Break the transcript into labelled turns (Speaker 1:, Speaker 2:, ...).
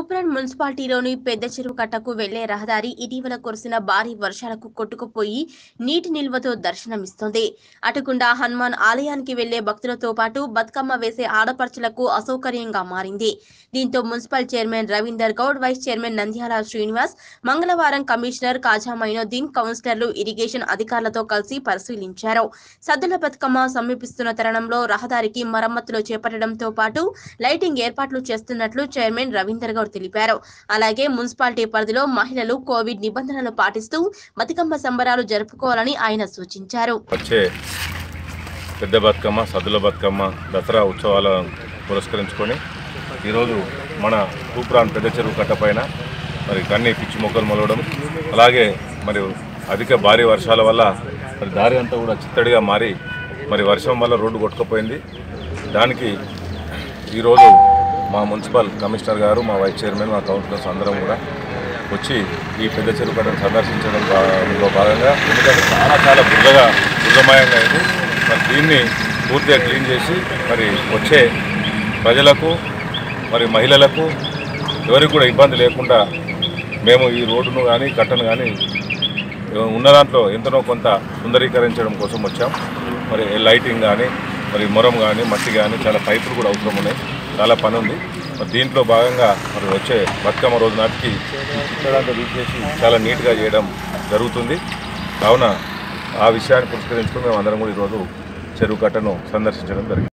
Speaker 1: తూప్రాన్ మున్సిపాలిటీలోని పెద్ద చెరువు కట్టకు వెళ్లే రహదారి ఇటీవల కురిసిన భారీ వర్షాలకు కొట్టుకుపోయి నీటి నిల్వతో దర్శనమిస్తోంది అటుకుండా హనుమాన్ ఆలయానికి వెళ్లే భక్తులతో పాటు బతుకమ్మ వేసే ఆడపడుచులకు అసౌకర్యంగా మారింది దీంతో municipal chairman Ravinder Goud vice chairman Nandyala Srinivas మంగళవారం కమిషనర్ కాజా మైనుద్దీన్ కౌన్సిలర్లు ఇరిగేషన్ అధికారులతో కలిసి పరిశీలించారు సద్దుల బతుకమ్మ సమీపిస్తున్న తరుణంలో రహదారికి మరమ్మతులు చేపట్టడంతో పాటు లైటింగ్ ఏర్పాట్లు చేస్తున్నట్లు చైర్మన్ రవీందర్ గౌడ్ తెలిపారు అలాగే మున్సిపాలిటీ పరిధిలో మహిళలు కోవిడ్ నిబంధనలు పాటిస్తూ బతుకమ్మ సంబరాలు జరుపుకోవాలని ఆయన సూచించారు
Speaker 2: వచ్చే పెద్ద బతుకమ్మ సద్దుల బతుకమ్మ దసరా ఉత్సవాలను పురస్కరించుకొని ఈరోజు మన తూప్రాన్ పెద్ద చెరువు కట్టపైన మరి కన్నీ పిచ్చి మొక్కలు మొలవడం అలాగే మరి అధిక భారీ వర్షాల వల్ల మరి దారి అంతా కూడా చిత్తడిగా మారి మరి వర్షం వల్ల రోడ్డు కొట్టుకుపోయింది దానికి ఈరోజు మా మున్సిపల్ కమిషనర్ గారు మా వైస్ చైర్మన్ మా కౌన్సిలర్స్ అందరం కూడా వచ్చి ఈ పెద్ద చెరువు కట్టను సందర్శించడం లో భాగంగా ఎందుకంటే చాలా చాలా బుద్ధగా బుద్ధమయంగా అయింది మరి దీన్ని పూర్తిగా క్లీన్ చేసి మరి వచ్చే ప్రజలకు మరి మహిళలకు ఎవరికి కూడా ఇబ్బంది లేకుండా మేము ఈ రోడ్డును కానీ కట్టను కానీ ఉన్న దాంట్లో ఎంతనో కొంత సుందరీకరించడం కోసం వచ్చాం మరి లైటింగ్ కానీ మరి మొరం కానీ మట్టి కానీ చాలా పైపులు కూడా అవసరం ఉన్నాయి చాలా పని ఉంది మరి దీంట్లో భాగంగా మరి వచ్చే బతుకమ్మ రోజు నాటికి ఈ చిత్తడాంతా తీసేసి చాలా నీట్గా చేయడం జరుగుతుంది కావున ఆ విషయాన్ని పురస్కరించుకుని మేము అందరం కూడా ఈరోజు చెరువు కట్టను సందర్శించడం జరిగింది